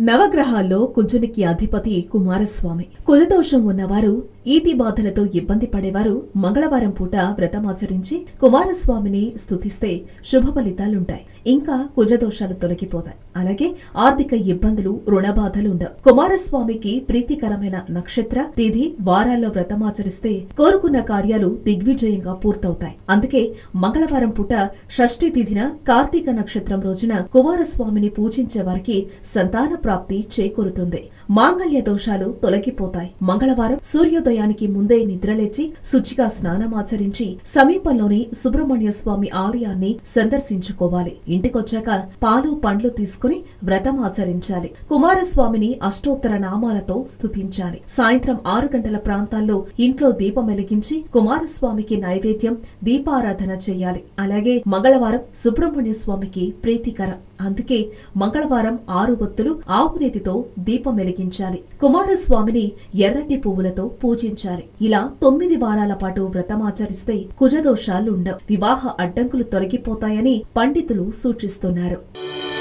నవగ్రహాల్లో కుజునికి అధిపతి కుమారస్వామి కుజదోషం ఉన్నవారు ఈతి బాధలతో ఇబ్బంది పడేవారు మంగళవారం పూట వ్రతమాచరించి కుమారస్వామిని స్తుతిస్తే శుభ ఫలితాలుంటాయి ఇంకా కుజదోషాలు తొలగిపోతాయి అలాగే ఆర్థిక ఇబ్బందులు రుణబాధలు ఉండవు కుమారస్వామికి ప్రీతికరమైన నక్షత్ర తిథి వారాల్లో వ్రతమాచరిస్తే కోరుకున్న కార్యాలు దిగ్విజయంగా పూర్తవుతాయి అందుకే మంగళవారం పూట షష్ఠి తిథిన కార్తీక నక్షత్రం రోజున కుమారస్వామిని పూజించే వారికి సంతాన ప్రాప్తి చేకూరుతుంది మాంగళ్య దోషాలు తొలగిపోతాయి మంగళవారం సూర్యోదయానికి ముందే నిద్రలేచి శుచిగా స్నానమాచరించి సమీపంలోని సుబ్రహ్మణ్య స్వామి ఆలయాన్ని సందర్శించుకోవాలి ఇంటికొచ్చాక పాలు పండ్లు తీసుకుని వ్రతం ఆచరించాలి కుమారస్వామిని అష్టోత్తర నామాలతో స్తుతించాలి సాయంత్రం ఆరు గంటల ప్రాంతాల్లో ఇంట్లో దీపం వెలిగించి కుమారస్వామికి నైవేద్యం దీపారాధన చేయాలి అలాగే మంగళవారం సుబ్రహ్మణ్య స్వామికి ప్రీతికరం అందుకే మంగళవారం ఆరు ఒత్తులు ఆవునేతితో దీపం వెలిగించాలి కుమారస్వామిని ఎర్రటి పువ్వులతో పూజించాలి ఇలా తొమ్మిది వారాల పాటు వ్రతమాచరిస్తే కుజదోషాలు ఉండవు వివాహ అడ్డంకులు తొలగిపోతాయని పండితులు సూచిస్తున్నారు